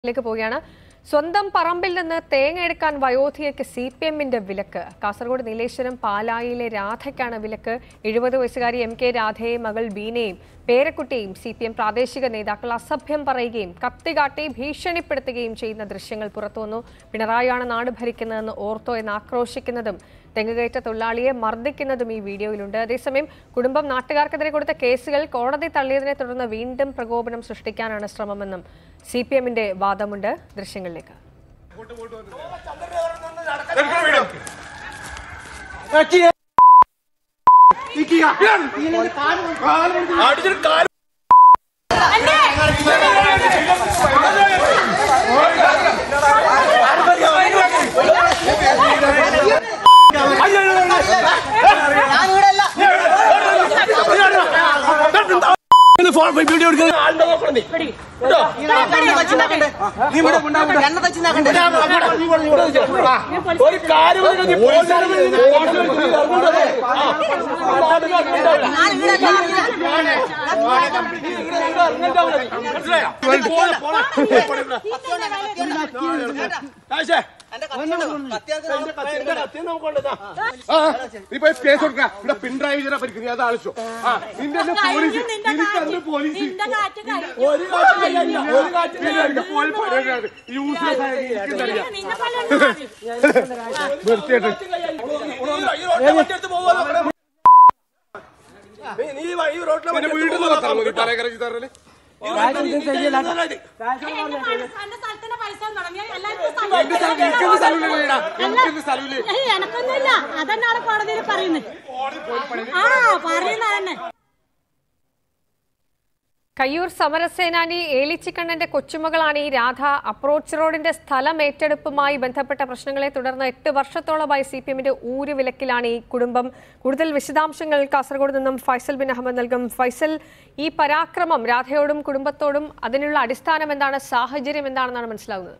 ിലേക്ക് പോവുകയാണ് സ്വന്തം പറമ്പിൽ നിന്ന് തേങ്ങ എടുക്കാൻ വയോധികയ്ക്ക് സി പി എമ്മിന്റെ വിലക്ക് കാസർഗോഡ് നീലേശ്വരം പാലായിലെ രാധയ്ക്കാണ് വിലക്ക് എഴുപത് വയസ്സുകാരി എം കെ രാധയെയും മകൾ ബീനയും പേരക്കുട്ടിയും സി പി എം പ്രാദേശിക നേതാക്കൾ അസഭ്യം പറയുകയും കത്തികാട്ടി ഭീഷണിപ്പെടുത്തുകയും ചെയ്യുന്ന ദൃശ്യങ്ങൾ പുറത്തുവന്നു പിണറായിയാണ് നാട് ഭരിക്കുന്നതെന്ന് ഓർത്തോ എന്ന് ആക്രോശിക്കുന്നതും തെങ്ങുകയറ്റ തൊഴിലാളിയെ മർദ്ദിക്കുന്നതും ഈ വീഡിയോയിലുണ്ട് അതേസമയം കുടുംബം നാട്ടുകാർക്കെതിരെ കൊടുത്ത കേസുകൾ കോടതി തള്ളിയതിനെ തുടർന്ന് വീണ്ടും പ്രകോപനം സൃഷ്ടിക്കാനാണ് ശ്രമമെന്നും സി പി എമ്മിന്റെ വാദമുണ്ട് ദൃശ്യങ്ങളിലേക്ക് വീഡിയോ എടുക്കുന്നത് ആളുടെ നോക്കണം നീ കേട്ടോ ഒരു കാര്യം കൂടി നീ പോലീസുകാരെ വിളിച്ച് നീ പോലീസുകാരെ വിളിച്ച് ഇറങ്ങുന്നത്. ആ. മനസ്സിലായോ? നീ പോളെ, പോളെ. ആയിഷേ, എന്റെ കത്തി നമുക്ക് കൊണ്ടുവന്നാ. ആ, നീ പോയി കേസ് കൊടുക്ക ഇവിടെ പിണറായി വിജയനെ ഭരിക്കുന്നത് അത് ആവശ്യം ആ നിന്റെ അന്ന് പോലീസ് നിനക്ക് അന്ന് പോലീസ് ഒരു കാര്യം ചെയ്യാനില്ല, ഒരു കാര്യം ചെയ്യാനില്ല. പോയി പറയുന്നത് യൂസ്ലെസ് ആയ എനിക്കറിയാം ഈ റോഡിലെ വണ്ടി എടുത്ത് പോവാ നീ ഈ വഴി- ഈ റോഡിലെ വണ്ടി എന്റെ എടുത്ത് വീട്ടിൽ നിന്ന് പോവാ. വർത്താനം മതി തലകറക്കി തരല് ഈ റോഡിൽ നീ- നീ ചെയ്യുന്നതല്ലാതെ. എന്റെ സ്ഥലം എനിക്കെന്ത് സ്ഥലമില്ല എനിക്കെന്ത് സ്ഥലമില്ല എനക്കൊന്നുമില്ല അതന്നാണ് കോടതിയിൽ പറയുന്നത് ആ പറയുന്ന തന്നെ കയ്യൂർ സമരസേനാനി ഏലിച്ചിക്കണ്ണന്റെ കൊച്ചുമകളാണ് ഈ രാധ അപ്രോച്ച് റോഡിന്റെ സ്ഥലം ഏറ്റെടുപ്പുമായി ബന്ധപ്പെട്ട പ്രശ്നങ്ങളെ തുടർന്ന് എട്ട് വർഷത്തോളമായി സി പി എമ്മിന്റെ ഊരുവിലക്കിലാണ് ഈ കുടുംബം കൂടുതൽ വിശദാംശങ്ങൾ കാസർഗോഡ് നിന്നും ഫൈസൽ ബിൻ അഹമ്മദ് നൽകും ഫൈസൽ ഈ പരാക്രമം രാധയോടും കുടുംബത്തോടും അതിനുള്ള അടിസ്ഥാനം എന്താണ് സാഹചര്യം എന്താണെന്നാണ് മനസ്സിലാകുന്നത്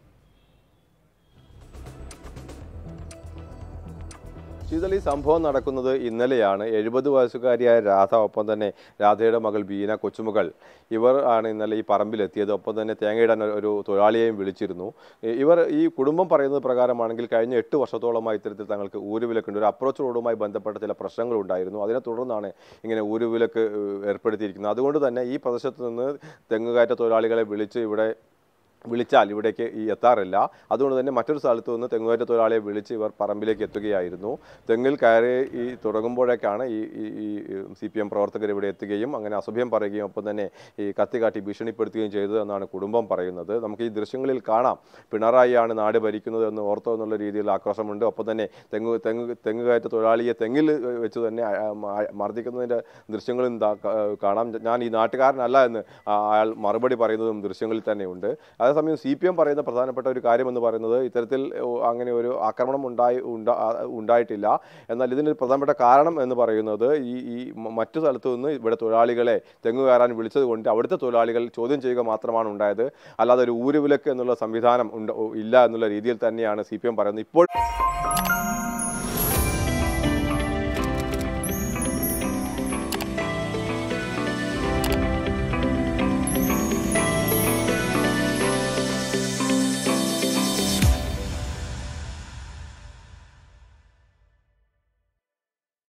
ശീതൾ ഈ സംഭവം നടക്കുന്നത് ഇന്നലെയാണ് എഴുപത് വയസ്സുകാരിയായ രാധ ഒപ്പം തന്നെ രാധയുടെ മകൾ ബീന കൊച്ചുമകൾ ഇവർ ആണ് ഇന്നലെ ഈ പറമ്പിലെത്തിയത് ഒപ്പം തന്നെ തേങ്ങയിടാൻ ഒരു- ഒരു തൊഴിലാളിയെയും വിളിച്ചിരുന്നു ഇ- ഇവർ ഈ കുടുംബം പറയുന്നത് പ്രകാരമാണെങ്കിൽ കഴിഞ്ഞ എട്ട് വർഷത്തോളമായി ഇത്തരത്തിൽ തങ്ങൾക്ക് ഊരുവിലക്കുണ്ട് ഒരു അപ്രോച്ച് റോഡുമായി ബന്ധപ്പെട്ട ചില പ്രശ്നങ്ങൾ ഉണ്ടായിരുന്നു അതിനെ തുടർന്നാണ് ഇങ്ങനെ ഊരുവിലക്ക് ഏഹ്, ഏർപ്പെടുത്തിയിരിക്കുന്നത് അതുകൊണ്ട് തന്നെ ഈ പ്രദേശത്ത് നിന്ന് തെങ്ങുകയറ്റ തൊഴിലാളികളെ വിളിച്ച് ഇവിടെ വിളിച്ചാൽ ഇവിടേക്ക് ഈ എത്താറില്ല അതുകൊണ്ട് തന്നെ മറ്റൊരു സ്ഥലത്ത് നിന്ന് തെങ്ങുകയറ്റ തൊഴിലാളിയെ വിളിച്ച് ഇവർ പറമ്പിലേക്ക് എത്തുകയായിരുന്നു തെങ്ങിൽ കയറി ഈ തുടങ്ങുമ്പോഴേക്കാണ് ഈ ഈ സി പി എം പ്രവർത്തകർ ഇവിടെ എത്തുകയും അങ്ങനെ അസഭ്യം പറയുകയും ഒപ്പം തന്നെ ഈ കത്തികാട്ടി ഭീഷണിപ്പെടുത്തുകയും ചെയ്തത് എന്നാണ് കുടുംബം പറയുന്നത് നമുക്ക് ഈ ദൃശ്യങ്ങളിൽ കാണാം പിണറായിയാണ് നാട് ഭരിക്കുന്നത് എന്ന് ഓർത്തോ എന്നുള്ള രീതിയിൽ ആക്രോശമുണ്ട് ഒപ്പം തന്നെ തെങ്ങ് തെങ്ങ് തെങ്ങുകയറ്റ തൊഴിലാളിയെ തെങ്ങിൽ വെച്ച് തന്നെ അ- അ- മർദ്ദിക്കുന്നതിൻ്റെ ദൃശ്യങ്ങളും ദാ ക- കാണാം ഞാൻ ഈ നാട്ടുകാരനല്ല എന്ന് ആ- അയാൾ മറുപടി പറയുന്നതും ദൃശ്യങ്ങളിൽ തന്നെയുണ്ട് അതേസമയം സി പി എം പറയുന്ന പ്രധാനപ്പെട്ട ഒരു കാര്യമെന്ന് പറയുന്നത് ഇത്തരത്തിൽ ഓ, അങ്ങനെ ഒരു ആക്രമണം ഉണ്ടായി ഉണ്ടാ- ആ, ഉണ്ടായിട്ടില്ല എന്നാൽ ഇതിന് പ്രധാനപ്പെട്ട കാരണം എന്ന് പറയുന്നത് ഈ ഈ മ- മറ്റു സ്ഥലത്തു നിന്ന് ഇവിടെ തൊഴിലാളികളെ തെങ്ങ് കയറാൻ വിളിച്ചത് കൊണ്ട് അവിടുത്തെ തൊഴിലാളികൾ ചോദ്യം ചെയ്യുക മാത്രമാണ് ഉണ്ടായത് അല്ലാതെ ഒരു ഊരുവിലക്ക് എന്നുള്ള സംവിധാനം ഉണ്ട് ഇല്ല എന്നുള്ള രീതിയിൽ തന്നെയാണ് സി പി എം പറയുന്നത് ഇപ്പോൾ